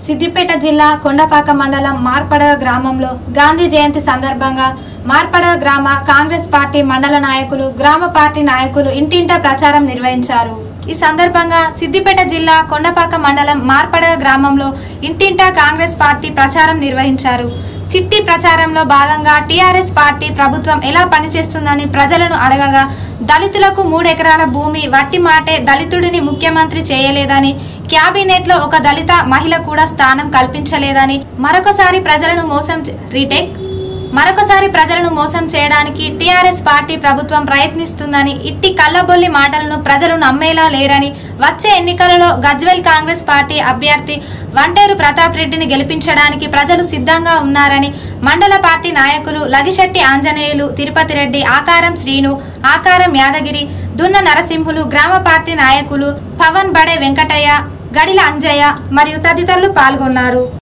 సిద్దిపేట జిల్లా కొండపాక మండలం మార్పడ గ్రామంలో గాంధీ జయంతి సందర్భంగా మార్పడ గ్రామ కాంగ్రెస్ పార్టీ మండల నాయకులు గ్రామ పార్టీ నాయకులు ఇంటింటా ప్రచారం నిర్వహించారు ఈ సందర్భంగా సిద్దిపేట జిల్లా కొండపాక మండలం మార్పడ గ్రామంలో ఇంటింటా కాంగ్రెస్ పార్టీ ప్రచారం నిర్వహించారు చిట్టి ప్రచారంలో భాగంగా టీఆర్ఎస్ పార్టీ ప్రభుత్వం ఎలా పనిచేస్తుందని ప్రజలను అడగగా దళితులకు మూడెకరాల భూమి వట్టి మాటే దళితుడిని ముఖ్యమంత్రి చేయలేదని క్యాబినెట్లో ఒక దళిత మహిళ కూడా స్థానం కల్పించలేదని మరొకసారి ప్రజలను మోసం చే- రీటేక్ మరొకసారి ప్రజలను మోసం చేయడానికి టీఆర్ఎస్ పార్టీ ప్రభుత్వం ప్రయత్నిస్తుందని ఇట్టి కల్లబొల్లి మాటలను ప్రజలు నమ్మేలా లేరని వచ్చే ఎన్నికలలో గజ్వెల్ కాంగ్రెస్ పార్టీ అభ్యర్థి వంటేరు ప్రతాప్ రెడ్డిని గెలిపించడానికి ప్రజలు సిద్ధంగా ఉన్నారని మండల పార్టీ నాయకులు లగిశెట్టి ఆంజనేయులు తిరుపతి రెడ్డి ఆకారం శ్రీను ఆకారం యాదగిరి దున్న నరసింహులు గ్రామ పార్టీ నాయకులు పవన్ బడే వెంకటయ్య గడిల అంజయ్య మరియు తదితరులు పాల్గొన్నారు